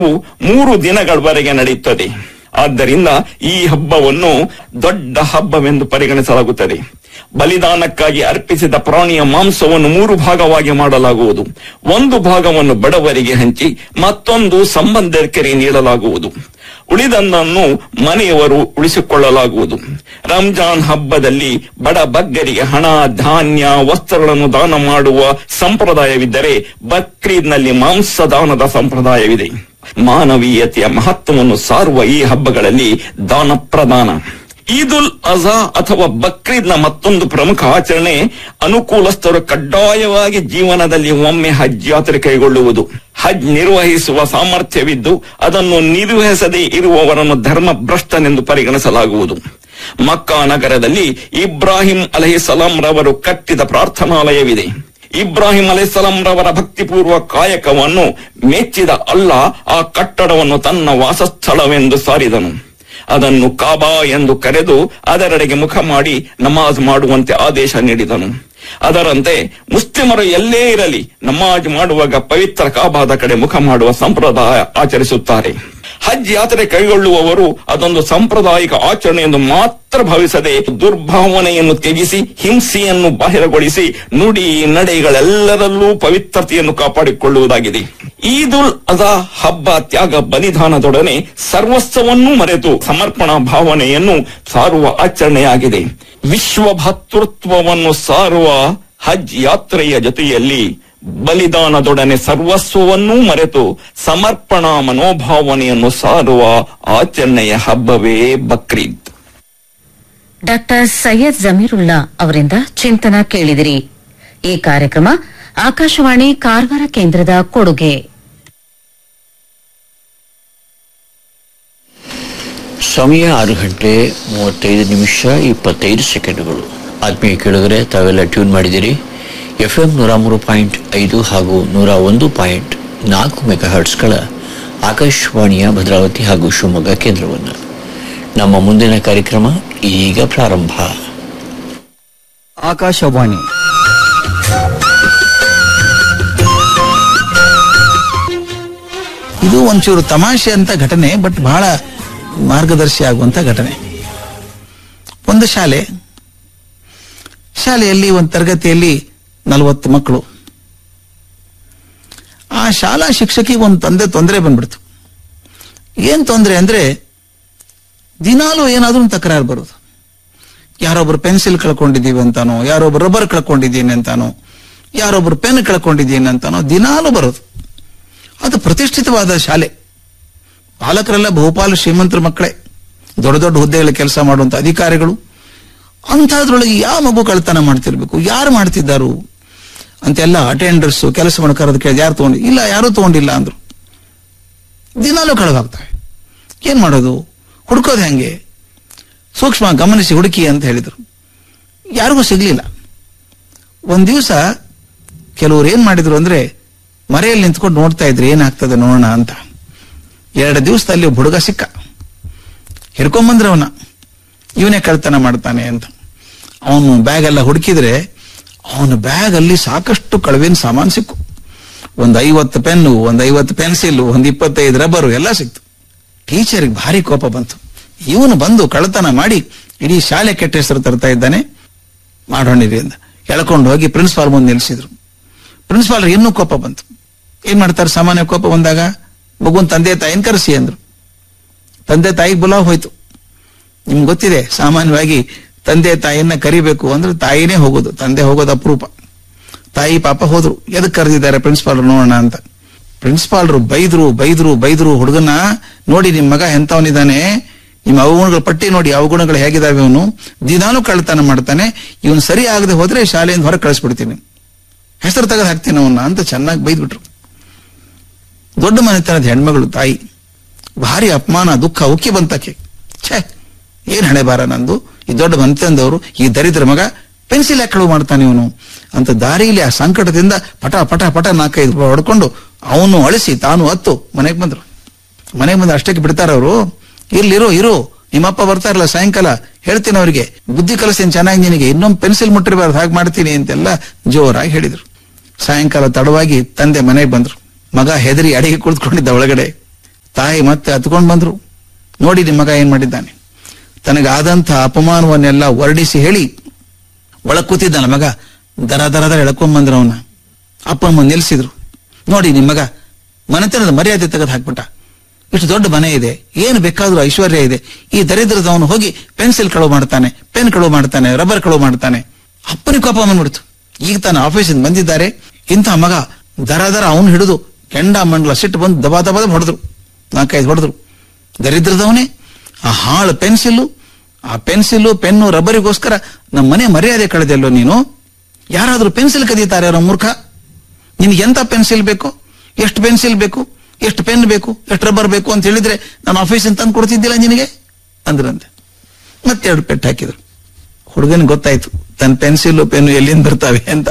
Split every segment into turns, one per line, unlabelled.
ಮೂರು ದಿನಗಳವರೆಗೆ ನಡೆಯುತ್ತದೆ ಆದ್ದರಿಂದ ಈ ಹಬ್ಬವನ್ನು ದೊಡ್ಡ ಹಬ್ಬವೆಂದು ಪರಿಗಣಿಸಲಾಗುತ್ತದೆ ಬಲಿದಾನಕ್ಕಾಗಿ ಅರ್ಪಿಸಿದ ಪ್ರಾಣಿಯ ಮಾಂಸವನ್ನು ಮೂರು ಭಾಗವಾಗಿ ಮಾಡಲಾಗುವುದು ಒಂದು ಭಾಗವನ್ನು ಬಡವರಿಗೆ ಹಂಚಿ ಮತ್ತೊಂದು ಸಂಬಂಧಿಕರಿಗೆ ನೀಡಲಾಗುವುದು ಉಳಿದನ್ನನ್ನು ಮನೆಯವರು ಉಳಿಸಿಕೊಳ್ಳಲಾಗುವುದು ರಂಜಾನ್ ಹಬ್ಬದಲ್ಲಿ ಬಡ ಬಗ್ಗರಿಗೆ ಹಣ ಧಾನ್ಯ ವಸ್ತ್ರಗಳನ್ನು ದಾನ ಮಾಡುವ ಸಂಪ್ರದಾಯವಿದ್ದರೆ ಬಕ್ರೀದ್ನಲ್ಲಿ ಮಾಂಸ ದಾನದ ಸಂಪ್ರದಾಯವಿದೆ ಮಾನವೀಯತೆಯ ಮಹತ್ವವನ್ನು ಸಾರುವ ಈ ಹಬ್ಬಗಳಲ್ಲಿ ದಾನ ಪ್ರದಾನ ಈದುಲ್ ಅಜಾ ಅಥವಾ ಬಕ್ರೀದ್ನ ಮತ್ತೊಂದು ಪ್ರಮುಖ ಆಚರಣೆ ಅನುಕೂಲಸ್ಥರು ಕಡ್ಡಾಯವಾಗಿ ಜೀವನದಲ್ಲಿ ಒಮ್ಮೆ ಹಜ್ ಯಾತ್ರೆ ಕೈಗೊಳ್ಳುವುದು ಹಜ್ ನಿರ್ವಹಿಸುವ ಸಾಮರ್ಥ್ಯವಿದ್ದು ಅದನ್ನು ನಿರ್ವಹಿಸದೇ ಇರುವವರನ್ನು ಧರ್ಮ ಭ್ರಷ್ಟನೆಂದು ಪರಿಗಣಿಸಲಾಗುವುದು ಮಕ್ಕಾ ನಗರದಲ್ಲಿ ಇಬ್ರಾಹಿಂ ಅಲಹಿಸಲಾಂ ರವರು ಕಟ್ಟಿದ ಪ್ರಾರ್ಥನಾಲಯವಿದೆ ಇಬ್ರಾಹಿಂ ಅಲೈಹಿಸ್ಸಲಾಂ ರವರ ಭಕ್ತಿಪೂರ್ವ ಕಾಯಕವನ್ನು ಮೆಚ್ಚಿದ ಅಲ್ಲ ಆ ಕಟ್ಟಡವನ್ನು ತನ್ನ ವಾಸಸ್ಥಳವೆಂದು ಸಾರಿದನು ಅದನ್ನು ಕಾಬಾ ಎಂದು ಕರೆದು ಅದರೆಡೆಗೆ ಮುಖ ಮಾಡಿ ನಮಾಜ್ ಮಾಡುವಂತೆ ಆದೇಶ ನೀಡಿದನು ಅದರಂತೆ ಮುಸ್ಲಿಮರು ಎಲ್ಲೇ ಇರಲಿ ನಮಾಜ್ ಮಾಡುವಾಗ ಪವಿತ್ರ ಕಾಬಾದ ಕಡೆ ಮುಖ ಮಾಡುವ ಸಂಪ್ರದಾಯ ಆಚರಿಸುತ್ತಾರೆ ಹಜ್ ಯಾತ್ರೆ ಕೈಗೊಳ್ಳುವವರು ಅದೊಂದು ಸಾಂಪ್ರದಾಯಿಕ ಆಚರಣೆ ಎಂದು ಮಾತ್ರ ಭಾವಿಸದೆ ದುರ್ಭಾವನೆಯನ್ನು ತ್ಯಜಿಸಿ ಹಿಂಸೆಯನ್ನು ಬಾಹಿರಗೊಳಿಸಿ ನುಡಿ ನಡೆಗಳೆಲ್ಲರಲ್ಲೂ ಪವಿತ್ರತೆಯನ್ನು ಕಾಪಾಡಿಕೊಳ್ಳುವುದಾಗಿದೆ ಈದುಲ್ ಅಜಾ ಹಬ್ಬ ತ್ಯಾಗ ಬಲಿದಾನದೊಡನೆ ಸರ್ವಸ್ವವನ್ನೂ ಮರೆತು ಸಮರ್ಪಣಾ ಭಾವನೆಯನ್ನು ಸಾರುವ ಆಚರಣೆಯಾಗಿದೆ ವಿಶ್ವ ಭಾತೃತ್ವವನ್ನು ಸಾರುವ ಹಜ್ ಯಾತ್ರೆಯ ಜೊತೆಯಲ್ಲಿ ಬಲಿದಾನದೊಡನೆ ಸರ್ವಸ್ವವನ್ನೂ ಮರೆತು ಸಮರ್ಪಣಾ ಮನೋಭಾವನೆಯನ್ನು ಸಾರುವ ಆಚರಣೆಯ ಹಬ್ಬವೇ ಬಕ್ರೀದ್
ಡಾಕ್ಟರ್ ಸೈಯದ್ ಜಮೀರುಲ್ಲಾ ಅವರಿಂದ ಚಿಂತನ ಕೇಳಿದಿರಿ ಈ ಕಾರ್ಯಕ್ರಮ ಆಕಾಶವಾಣಿ ಕಾರವಾರ ಕೇಂದ್ರದ ಕೊಡುಗೆ
ಸಮಯ ಆರು ಗಂಟೆ ಮೂವತ್ತೈದು ನಿಮಿಷ ಇಪ್ಪತ್ತೈದು ಸೆಕೆಂಡುಗಳು ಆತ್ಮೀಯ ಕೇಳಿದರೆ ತಾವೆಲ್ಲ ಟ್ಯೂನ್ ಮಾಡಿದಿರಿ ಎಫ್ ಎಂ ನೂರ ಮೂರು ಪಾಯಿಂಟ್ ಐದು ಹಾಗೂ ನೂರ ಒಂದು ಪಾಯಿಂಟ್ ನಾಲ್ಕು ಮೆಗಾ ಹರ್ಟ್ಸ್ಗಳ ಆಕಾಶವಾಣಿಯ ಭದ್ರಾವತಿ ಹಾಗೂ ಶಿವಮೊಗ್ಗ ಕೇಂದ್ರವನ್ನು ನಮ್ಮ ಮುಂದಿನ ಕಾರ್ಯಕ್ರಮ ಈಗ ಪ್ರಾರಂಭ
ಆಕಾಶವಾಣಿ ಇದು ಒಂಚೂರು ತಮಾಷೆ ಅಂತ ಘಟನೆ ಬಟ್ ಬಹಳ ಮಾರ್ಗದರ್ಶಿ ಆಗುವಂತ ಘಟನೆ ಒಂದು ಶಾಲೆ ಶಾಲೆಯಲ್ಲಿ ಒಂದು ತರಗತಿಯಲ್ಲಿ ನಲವತ್ತು ಮಕ್ಕಳು ಆ ಶಾಲಾ ಶಿಕ್ಷಕಿ ಒಂದು ತಂದೆ ತೊಂದರೆ ಬಂದ್ಬಿಡ್ತು ಏನ್ ತೊಂದರೆ ಅಂದ್ರೆ ದಿನಾಲೂ ಏನಾದ್ರೂ ಒಂದು ತಕರಾರು ಬರೋದು ಯಾರೊಬ್ರು ಪೆನ್ಸಿಲ್ ಕಳ್ಕೊಂಡಿದ್ದೀವಿ ಅಂತಾನೋ ಯಾರೊಬ್ರು ರಬ್ಬರ್ ಕಳ್ಕೊಂಡಿದ್ದೀನಿ ಅಂತಾನೋ ಯಾರೊಬ್ರು ಪೆನ್ ಕಳ್ಕೊಂಡಿದ್ದೀನಿ ಅಂತಾನೋ ದಿನಾಲೂ ಬರೋದು ಅದು ಪ್ರತಿಷ್ಠಿತವಾದ ಶಾಲೆ ಪಾಲಕರೆಲ್ಲ ಬಹುಪಾಲು ಶ್ರೀಮಂತರ ಮಕ್ಕಳೇ ದೊಡ್ಡ ದೊಡ್ಡ ಹುದ್ದೆಗಳ ಕೆಲಸ ಮಾಡುವಂತ ಅಧಿಕಾರಿಗಳು ಅಂಥದ್ರೊಳಗೆ ಯಾವ ಮಗು ಕಳ್ತನ ಮಾಡ್ತಿರ್ಬೇಕು ಯಾರು ಮಾಡ್ತಿದ್ದಾರು ಅಂತೆಲ್ಲ ಅಟೆಂಡರ್ಸ್ ಕೆಲಸ ಮಾಡ್ಕರೋದು ಕೇಳಿ ಯಾರು ತಗೊಂಡು ಇಲ್ಲ ಯಾರೂ ತಗೊಂಡಿಲ್ಲ ಅಂದ್ರು ದಿನಾಲೂ ಕಳೆದಾಗ್ತವೆ ಏನ್ ಮಾಡೋದು ಹುಡ್ಕೋದು ಹೆಂಗೆ ಸೂಕ್ಷ್ಮ ಗಮನಿಸಿ ಹುಡುಕಿ ಅಂತ ಹೇಳಿದ್ರು ಯಾರಿಗೂ ಸಿಗ್ಲಿಲ್ಲ ಒಂದ್ ದಿವಸ ಕೆಲವ್ರು ಏನ್ ಮಾಡಿದ್ರು ಅಂದ್ರೆ ಮರೆಯಲ್ಲಿ ನಿಂತ್ಕೊಂಡು ನೋಡ್ತಾ ಇದ್ರು ಏನಾಗ್ತದೆ ನೋಡೋಣ ಅಂತ ಎರಡು ದಿವಸದಲ್ಲಿ ಒಬ್ಬ ಹುಡುಗ ಸಿಕ್ಕ ಹಿಡ್ಕೊಂಬಂದ್ರೆ ಅವನ ಇವನೇ ಕಳ್ತನ ಮಾಡ್ತಾನೆ ಅಂತ ಅವನು ಬ್ಯಾಗ್ ಎಲ್ಲ ಹುಡುಕಿದ್ರೆ ಅವನ ಬ್ಯಾಗ್ ಅಲ್ಲಿ ಸಾಕಷ್ಟು ಕಳವಿನ ಸಾಮಾನು ಸಿಕ್ಕು ಒಂದ್ ಐವತ್ತು ಪೆನ್ನು ಒಂದ್ ಐವತ್ತು ಪೆನ್ಸಿಲ್ ಒಂದ್ ಇಪ್ಪತ್ತೈದು ರಬ್ಬರು ಎಲ್ಲ ಸಿಕ್ತು ಟೀಚರ್ಗೆ ಭಾರಿ ಕೋಪ ಬಂತು ಇವನು ಬಂದು ಕಳ್ಳತನ ಮಾಡಿ ಇಡೀ ಶಾಲೆ ಕೆಟ್ಟ ಹೆಸರು ತರ್ತಾ ಇದ್ದಾನೆ ಮಾಡೋಣಿರಿ ಅಂತ ಎಳ್ಕೊಂಡು ಹೋಗಿ ಪ್ರಿನ್ಸಿಪಾಲ್ ಮುಂದೆ ನಿಲ್ಲಿಸಿದ್ರು ಪ್ರಿನ್ಸಿಪಾಲ್ ಇನ್ನೂ ಕೋಪ ಬಂತು ಏನ್ ಮಾಡ್ತಾರೆ ಸಾಮಾನ್ಯ ಕೋಪ ಬಂದಾಗ ಮಗುನ್ ತಂದೆ ತಾಯಿನ ಕರೆಸಿ ಅಂದ್ರು ತಂದೆ ತಾಯಿಗೆ ಬುಲಾವ್ ಹೋಯ್ತು ನಿಮ್ಗೆ ಗೊತ್ತಿದೆ ಸಾಮಾನ್ಯವಾಗಿ ತಂದೆ ತಾಯಿಯನ್ನ ಕರಿಬೇಕು ಅಂದ್ರೆ ತಾಯಿನೇ ಹೋಗೋದು ತಂದೆ ಹೋಗೋದು ಅಪರೂಪ ತಾಯಿ ಪಾಪ ಹೋದ್ರು ಎದಕ್ ಕರೆದಿದ್ದಾರೆ ಪ್ರಿನ್ಸಿಪಾಲ್ ನೋಡೋಣ ಅಂತ ಪ್ರಿನ್ಸಿಪಾಲ್ರು ಬೈದ್ರು ಬೈದ್ರು ಬೈದ್ರು ಹುಡುಗನ ನೋಡಿ ನಿಮ್ ಮಗ ಎಂತವನಿದ್ದಾನೆ ನಿಮ್ಮ ಅವಗುಣಗಳ ಪಟ್ಟಿ ನೋಡಿ ಅವಗುಣಗಳು ಹೇಗಿದಾವೆ ಅವನು ದಿನಾನು ಕಳ್ತನ ಮಾಡ್ತಾನೆ ಇವನು ಸರಿ ಆಗದೆ ಹೋದ್ರೆ ಶಾಲೆಯಿಂದ ಹೊರಗೆ ಕಳಿಸ್ಬಿಡ್ತೀನಿ ಹೆಸರು ತೆಗೆದು ಹಾಕ್ತೀನಿ ಅವನ್ನ ಅಂತ ಚೆನ್ನಾಗಿ ಬೈದ್ಬಿಟ್ರು ದೊಡ್ಡ ಮನೆತನದ ಹೆಣ್ಮಗಳು ತಾಯಿ ಭಾರಿ ಅಪಮಾನ ದುಃಖ ಉಕ್ಕಿ ಬಂತಕ್ಕೆ ಛೇ ಏನ್ ಹಣೆ ಬಾರ ನಂದು ಈ ದೊಡ್ಡ ಮನೆತನದವರು ಈ ದರಿದ್ರ ಮಗ ಪೆನ್ಸಿಲ್ ಯಾಕೆ ಕಳುವು ಮಾಡ್ತಾನೆ ಇವನು ಅಂತ ದಾರಿಯಲ್ಲಿ ಆ ಸಂಕಟದಿಂದ ಪಟ ಪಟ ಪಟ ನಾಲ್ಕೈದು ಹೊಡ್ಕೊಂಡು ಅವನು ಅಳಿಸಿ ತಾನು ಹತ್ತು ಮನೆಗೆ ಬಂದ್ರು ಮನೆಗೆ ಬಂದು ಅಷ್ಟಕ್ಕೆ ಬಿಡ್ತಾರ ಅವರು ಇರ್ಲಿರು ಇರು ನಿಮ್ಮಪ್ಪ ಬರ್ತಾರಲ್ಲ ಸಾಯಂಕಾಲ ಹೇಳ್ತೀನಿ ಅವರಿಗೆ ಬುದ್ಧಿ ಕಲಿಸ್ತೀನಿ ಚೆನ್ನಾಗಿ ನಿನಗೆ ಇನ್ನೊಂದು ಪೆನ್ಸಿಲ್ ಮುಟ್ಟಿರಬಾರ್ದು ಹಾಗೆ ಮಾಡ್ತೀನಿ ಅಂತೆಲ್ಲ ಜೋರಾಗಿ ಹೇಳಿದ್ರು ಸಾಯಂಕಾಲ ತಡವಾಗಿ ತಂದೆ ಮನೆಗೆ ಬಂದ್ರು ಮಗ ಹೆದರಿ ಅಡಿಗೆ ಕುಳಿತುಕೊಂಡಿದ್ದ ಒಳಗಡೆ ತಾಯಿ ಮತ್ತೆ ಹತ್ಕೊಂಡ್ ಬಂದ್ರು ನೋಡಿ ನಿಮ್ಮ ಮಗ ಏನ್ ಮಾಡಿದ್ದಾನೆ ತನಗಾದಂಥ ಅಪಮಾನವನ್ನೆಲ್ಲ ವರ್ಣಿಸಿ ಹೇಳಿ ಒಳಗ್ ಕೂತಿದ್ದಾನ ಮಗ ದರ ದರ ದರ ಎಳ್ಕೊಂಡ್ ಬಂದ್ರು ಅವನ ಅಪ್ಪ ಅಮ್ಮ ನಿಲ್ಸಿದ್ರು ನೋಡಿ ನಿಮ್ಮ ಮಗ ಮನೆತನದ ಮರ್ಯಾದೆ ತೆಗೆದು ಹಾಕ್ಬಿಟ್ಟ ಇಷ್ಟು ದೊಡ್ಡ ಮನೆ ಇದೆ ಏನು ಬೇಕಾದ್ರೂ ಐಶ್ವರ್ಯ ಇದೆ ಈ ದರಿದ್ರದವನು ಹೋಗಿ ಪೆನ್ಸಿಲ್ ಕಳುವು ಮಾಡ್ತಾನೆ ಪೆನ್ ಕಳುವು ಮಾಡ್ತಾನೆ ರಬ್ಬರ್ ಕಳುವು ಮಾಡ್ತಾನೆ ಅಪ್ಪನಿಗೆ ಕೋಪ ಬಂದ್ಬಿಡ್ತು ಈಗ ತಾನು ಆಫೀಸಿಂದ ಬಂದಿದ್ದಾರೆ ಇಂಥ ಮಗ ದರ ದರ ಅವನು ಹಿಡಿದು ಕೆಂಡ ಮಂಡಲ ಸಿಟ್ಟು ಬಂದು ದಬಾ ದಬಾ ದಬಾ ಹೊಡೆದ್ರು ನಾಲ್ಕೈದು ಹೊಡೆದ್ರು ದರಿದ್ರದವನೇ ಆ ಹಾಳು ಪೆನ್ಸಿಲ್ಲು ಆ ಪೆನ್ಸಿಲ್ಲು ಪೆನ್ನು ರಬ್ಬರಿಗೋಸ್ಕರ ನಮ್ಮ ಮನೆ ಮರ್ಯಾದೆ ಕಳೆದೆಲ್ಲೋ ನೀನು ಯಾರಾದ್ರೂ ಪೆನ್ಸಿಲ್ ಕದೀತಾರೆ ಅವರ ಮೂರ್ಖ ನಿನ್ಗೆ ಎಂತ ಪೆನ್ಸಿಲ್ ಬೇಕು ಎಷ್ಟು ಪೆನ್ಸಿಲ್ ಬೇಕು ಎಷ್ಟು ಪೆನ್ ಬೇಕು ಎಷ್ಟು ರಬ್ಬರ್ ಬೇಕು ಅಂತ ಹೇಳಿದ್ರೆ ನಾನು ಆಫೀಸಿಂದ ತಂದು ಕೊಡ್ತಿದ್ದಿಲ್ಲ ನಿನಗೆ ಅಂದ್ರಂತೆ ಮತ್ತೆ ಎರಡು ಪೆಟ್ಟು ಹಾಕಿದ್ರು ಹುಡುಗನಿಗೆ ಗೊತ್ತಾಯ್ತು ತನ್ನ ಪೆನ್ಸಿಲ್ ಪೆನ್ನು ಎಲ್ಲಿಂದ ಬರ್ತಾವೆ ಅಂತ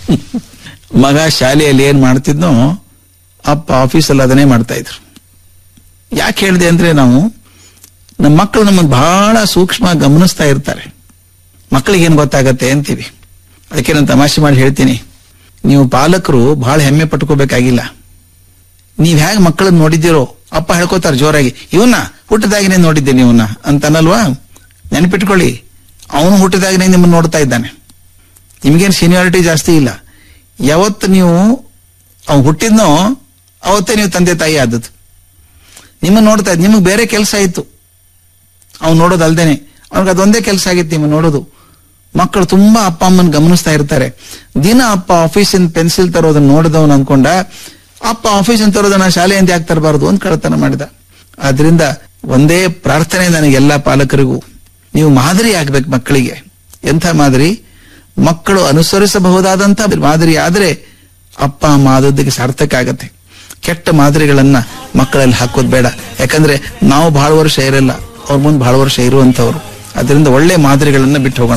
ಮಗ ಶಾಲೆಯಲ್ಲಿ ಏನ್ ಮಾಡ್ತಿದ್ನೋ ಅಪ್ಪ ಆಫೀಸಲ್ಲಿ ಅದನ್ನೇ ಮಾಡ್ತಾ ಇದ್ರು ಯಾಕೆ ಹೇಳಿದೆ ಅಂದ್ರೆ ನಾವು ನಮ್ಮ ಮಕ್ಕಳು ನಮ್ಮನ್ನು ಬಹಳ ಸೂಕ್ಷ್ಮ ಗಮನಿಸ್ತಾ ಇರ್ತಾರೆ ಮಕ್ಕಳಿಗೆ ಏನ್ ಗೊತ್ತಾಗತ್ತೆ ಅಂತೀವಿ ಅದಕ್ಕೆ ನಾನು ತಮಾಷೆ ಮಾಡಿ ಹೇಳ್ತೀನಿ ನೀವು ಪಾಲಕರು ಬಹಳ ಹೆಮ್ಮೆ ಪಟ್ಕೋಬೇಕಾಗಿಲ್ಲ ನೀವ್ ಹೇಗೆ ಮಕ್ಕಳನ್ನ ನೋಡಿದ್ದೀರೋ ಅಪ್ಪ ಹೇಳ್ಕೋತಾರೆ ಜೋರಾಗಿ ಇವನ್ನ ಹುಟ್ಟಿದಾಗಿನೇ ನೋಡಿದ್ದೆ ನೀವನ್ನ ಅಂತನಲ್ವಾ ನೆನಪಿಟ್ಕೊಳ್ಳಿ ಅವನು ಹುಟ್ಟಿದಾಗಿನೇ ನಿಮ್ಮನ್ನ ನೋಡ್ತಾ ಇದ್ದಾನೆ ನಿಮ್ಗೇನು ಸೀನಿಯಾರಿಟಿ ಜಾಸ್ತಿ ಇಲ್ಲ ಯಾವತ್ತು ನೀವು ಅವ್ನು ಹುಟ್ಟಿದ್ನೋ ಅವತ್ತೇ ನೀವು ತಂದೆ ತಾಯಿ ಆದದ್ದು ನಿಮ್ಮನ್ನ ನೋಡ್ತಾ ಇದ್ ನಿಮಗೆ ಬೇರೆ ಕೆಲಸ ಇತ್ತು ಅವ್ನು ನೋಡೋದು ಅಲ್ದೇನೆ ಅವ್ನಿಗೆ ಅದೊಂದೇ ಕೆಲಸ ಆಗಿತ್ತು ನಿಮ್ಮ ನೋಡೋದು ಮಕ್ಕಳು ತುಂಬಾ ಅಪ್ಪ ಅಮ್ಮನ ಗಮನಿಸ್ತಾ ಇರ್ತಾರೆ ದಿನ ಅಪ್ಪ ಆಫೀಸಿಂದ ಪೆನ್ಸಿಲ್ ತರೋದನ್ನ ನೋಡಿದವನು ಅನ್ಕೊಂಡ ಅಪ್ಪ ಆಫೀಸಿಂದ ತರೋದನ್ನ ಶಾಲೆಯಿಂದ ಯಾಕೆ ತರಬಾರದು ಅಂತ ಕಳತನ ಮಾಡಿದ ಆದ್ರಿಂದ ಒಂದೇ ಪ್ರಾರ್ಥನೆ ನನಗೆ ಎಲ್ಲಾ ಪಾಲಕರಿಗೂ ನೀವು ಮಾದರಿ ಆಗ್ಬೇಕು ಮಕ್ಕಳಿಗೆ ಎಂಥ ಮಾದರಿ ಮಕ್ಕಳು ಅನುಸರಿಸಬಹುದಾದಂತ ಮಾದರಿ ಆದ್ರೆ ಅಪ್ಪ ಅಮ್ಮ ಆದದ್ದಕ್ಕೆ ಸಾರ್ಥಕ ಆಗತ್ತೆ ಕೆಟ್ಟ ಮಾದರಿಗಳನ್ನ ಮಕ್ಕಳಲ್ಲಿ ಹಾಕೋದ್ ಬೇಡ ಯಾಕಂದ್ರೆ ನಾವು ಬಹಳ ವರ್ಷ ಇರಲ್ಲ ಅವ್ರ ಮುಂದೆ ಬಹಳ ವರ್ಷ ಇರುವಂತವ್ರು ಅದರಿಂದ ಒಳ್ಳೆ ಮಾದರಿಗಳನ್ನ ಬಿಟ್ಟು ಹೋಗೋಣ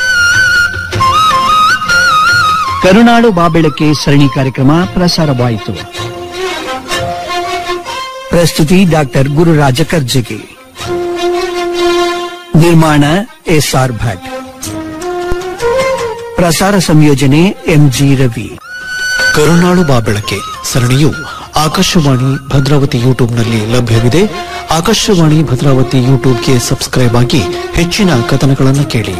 ಕರುನಾಡು ಬಾಬೆಳಕೆ ಸರಣಿ ಕಾರ್ಯಕ್ರಮ ಪ್ರಸಾರವಾಯಿತು ಪ್ರಸ್ತುತಿ ಡಾಕ್ಟರ್ ಗುರುರಾಜ ಕರ್ಜಗಿ ನಿರ್ಮಾಣ ಎಸ್ಆರ್ ಭಟ್ ಪ್ರಸಾರ ಸಂಯೋಜನೆ ಎಂಜಿ ರವಿ
ಕರುನಾಳು ಬಾಬೆಳಕೆ ಸರಣಿಯು ಆಕಾಶವಾಣಿ ಭದ್ರಾವತಿ ಯೂಟ್ಯೂಬ್ನಲ್ಲಿ ಲಭ್ಯವಿದೆ ಆಕಾಶವಾಣಿ ಭದ್ರಾವತಿ ಯೂಟ್ಯೂಬ್ಗೆ ಸಬ್ಸ್ಕ್ರೈಬ್ ಆಗಿ ಹೆಚ್ಚಿನ ಕಥನಗಳನ್ನು ಕೇಳಿ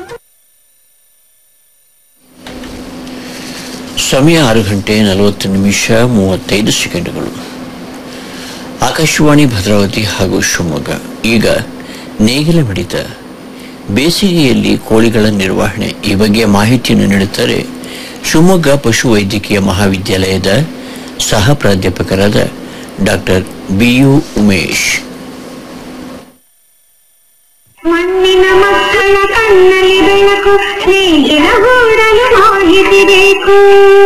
ಸಮಯ ಆರು ಗಂಟೆ ನಲವತ್ತು ನಿಮಿಷ ಮೂವತ್ತೈದು ಸೆಕೆಂಡುಗಳು ಆಕಾಶವಾಣಿ ಭದ್ರಾವತಿ ಹಾಗೂ ಶಿವಮೊಗ್ಗ ಈಗ ನೇಗಿಲ ಮಿಡಿತ ಬೇಸಿಗೆಯಲ್ಲಿ ಕೋಳಿಗಳ ನಿರ್ವಹಣೆ ಈ ಬಗ್ಗೆ ಮಾಹಿತಿಯನ್ನು ನೀಡುತ್ತಾರೆ ಶಿವಮೊಗ್ಗ ಪಶು ವೈದ್ಯಕೀಯ ಮಹಾವಿದ್ಯಾಲಯದ ಸಹ ಪ್ರಾಧ್ಯಾಪಕರಾದ ಡಾಕ್ಟರ್ ಬಿ ಯು ಉಮೇಶ್
ಮಣ್ಣಿನ ಮಕ್ಕಳ ಕಣ್ಣಲ್ಲಿ ಬೆಳಕು ಸ್ನೇಹಿತರ ಗೂಡಲು ಮಾಹಿತಿ ಬೇಕು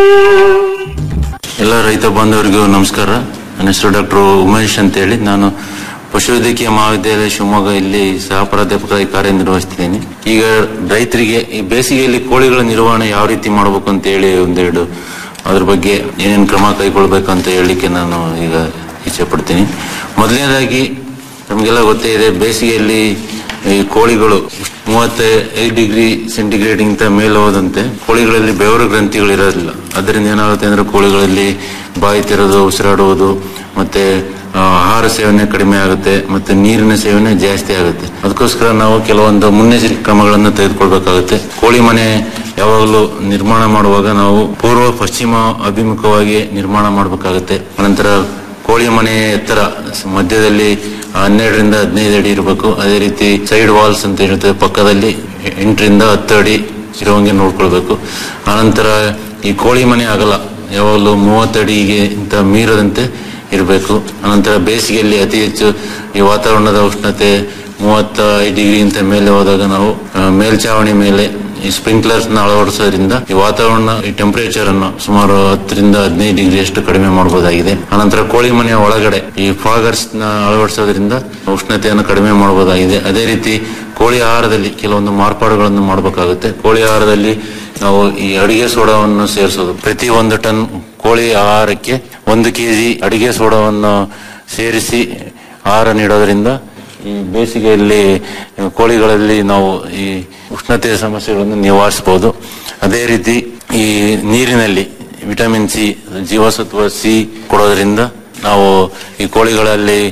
ಎಲ್ಲ ರೈತ ಬಾಂಧವರಿಗೂ ನಮಸ್ಕಾರ ನನ್ನ ಹೆಸರು ಡಾಕ್ಟರ್ ಉಮೇಶ್ ಅಂತ ಹೇಳಿ ನಾನು ಪಶುವೈದ್ಯಕೀಯ ಮಹಾವಿದ್ಯಾಲಯ ಶಿವಮೊಗ್ಗ ಇಲ್ಲಿ ಸಹ ಪ್ರಾಧ್ಯಾಪಕರಾಗಿ ಕಾರ್ಯನಿರ್ವಹಿಸ್ತಿದ್ದೀನಿ ಈಗ ರೈತರಿಗೆ ಈ ಬೇಸಿಗೆಯಲ್ಲಿ ಕೋಳಿಗಳ ನಿರ್ವಹಣೆ ಯಾವ ರೀತಿ ಮಾಡಬೇಕು ಅಂತ ಹೇಳಿ ಒಂದೆರಡು ಅದ್ರ ಬಗ್ಗೆ ಏನೇನು ಕ್ರಮ ಕೈಗೊಳ್ಬೇಕು ಅಂತ ಹೇಳಲಿಕ್ಕೆ ನಾನು ಈಗ ಇಚ್ಛೆ ಪಡ್ತೀನಿ ಮೊದಲನೇದಾಗಿ ನಮಗೆಲ್ಲ ಗೊತ್ತೇ ಇದೆ ಬೇಸಿಗೆಯಲ್ಲಿ ಈ ಕೋಳಿಗಳು ಮೂವತ್ತೈದು ಡಿಗ್ರಿ ಸೆಂಟಿಗ್ರೇಡ್ಗಿಂತ ಮೇಲೆ ಹೋದಂತೆ ಕೋಳಿಗಳಲ್ಲಿ ಬೆವರು ಗ್ರಂಥಿಗಳು ಇರೋದಿಲ್ಲ ಅದರಿಂದ ಏನಾಗುತ್ತೆ ಅಂದ್ರೆ ಕೋಳಿಗಳಲ್ಲಿ ಬಾಯಿ ತೆರೆದು ಉಸಿರಾಡುವುದು ಮತ್ತೆ ಆ, ಆಹಾರ ಸೇವನೆ ಕಡಿಮೆ ಆಗುತ್ತೆ ಮತ್ತೆ ನೀರಿನ ಸೇವನೆ ಜಾಸ್ತಿ ಆಗುತ್ತೆ ಅದಕ್ಕೋಸ್ಕರ ನಾವು ಕೆಲವೊಂದು ಮುನ್ನೆಚ್ಚರಿಕೆ ಕ್ರಮಗಳನ್ನು ತೆಗೆದುಕೊಳ್ಬೇಕಾಗುತ್ತೆ ಕೋಳಿ ಮನೆ ಯಾವಾಗಲೂ ನಿರ್ಮಾಣ ಮಾಡುವಾಗ ನಾವು ಪೂರ್ವ ಪಶ್ಚಿಮ ಅಭಿಮುಖವಾಗಿ ನಿರ್ಮಾಣ ಮಾಡಬೇಕಾಗುತ್ತೆ ಅನಂತರ ಕೋಳಿ ಮನೆ ಎತ್ತರ ಸ- ಮಧ್ಯದಲ್ಲಿ ಹನ್ನೆರಡರಿಂದ ಹದಿನೈದು ಅಡಿ ಇರಬೇಕು ಅದೇ ರೀತಿ ಸೈಡ್ ವಾಲ್ಸ್ ಅಂತ ಇರುತ್ತೆ ಪಕ್ಕದಲ್ಲಿ ಎಂಟರಿಂದ ಹತ್ತು ಅಡಿ ಇರುವಂಗೆ ನೋಡ್ಕೊಳ್ಬೇಕು ಆನಂತರ ಈ ಕೋಳಿ ಮನೆ ಆಗಲ್ಲ ಯಾವಾಗಲೂ ಮೂವತ್ತಡಿಗೆ ಇಂತ ಮೀರದಂತೆ ಇರಬೇಕು ಅನಂತರ ಬೇಸಿಗೆಯಲ್ಲಿ ಅತಿ ಹೆಚ್ಚು ಈ ವಾತಾವರಣದ ಉಷ್ಣತೆ ಮೂವತ್ತ ಐದು ಡಿಗ್ರಿಗಿಂತ ಮೇಲೆ ಹೋದಾಗ ನಾವು ಆ, ಮೇಲ್ಛಾವಣಿ ಮೇಲೆ ಈ ಸ್ಪ್ರಿಂಕ್ಲರ್ಸ್ ನ ಅಳವಡಿಸೋದ್ರಿಂದ ಈ ವಾತಾವರಣ ಈ ಟೆಂಪರೇಚರ್ ಅನ್ನು ಸುಮಾರು ಹತ್ತರಿಂದ ಹದಿನೈದು ಡಿಗ್ರಿ ಅಷ್ಟು ಕಡಿಮೆ ಮಾಡಬಹುದಾಗಿದೆ ಅನಂತರ ಕೋಳಿ ಮನೆಯ ಒಳಗಡೆ ಈ ಫಾಗರ್ಸ್ ನ ಅಳವಡಿಸೋದ್ರಿಂದ ಉಷ್ಣತೆಯನ್ನು ಕಡಿಮೆ ಮಾಡಬಹುದಾಗಿದೆ ಅದೇ ರೀತಿ ಕೋಳಿ ಆಹಾರದಲ್ಲಿ ಕೆಲವೊಂದು ಮಾರ್ಪಾಡುಗಳನ್ನು ಮಾಡಬೇಕಾಗುತ್ತೆ ಕೋಳಿ ಆಹಾರದಲ್ಲಿ ನಾವು ಈ ಅಡಿಗೆ ಸೋಡಾವನ್ನು ಸೇರಿಸೋದು ಪ್ರತಿ ಒಂದು ಟನ್ ಕೋಳಿ ಆಹಾರಕ್ಕೆ ಒಂದು ಕೆಜಿ ಅಡಿಗೆ ಸೋಡಾವನ್ನು ಸೇರಿಸಿ ಆಹಾರ ನೀಡೋದ್ರಿಂದ ಈ ಬೇಸಿಗೆಯಲ್ಲಿ ಕೋಳಿಗಳಲ್ಲಿ ನಾವು ಈ ಉಷ್ಣತೆಯ ಸಮಸ್ಯೆಗಳನ್ನು ನಿವಾರಿಸಬಹುದು ಅದೇ ರೀತಿ ಈ ನೀರಿನಲ್ಲಿ ವಿಟಮಿನ್ ಸಿ ಜೀವಸತ್ವ ಸಿ ಕೊಡೋದ್ರಿಂದ ನಾವು ಈ ಕೋಳಿಗಳಲ್ಲಿ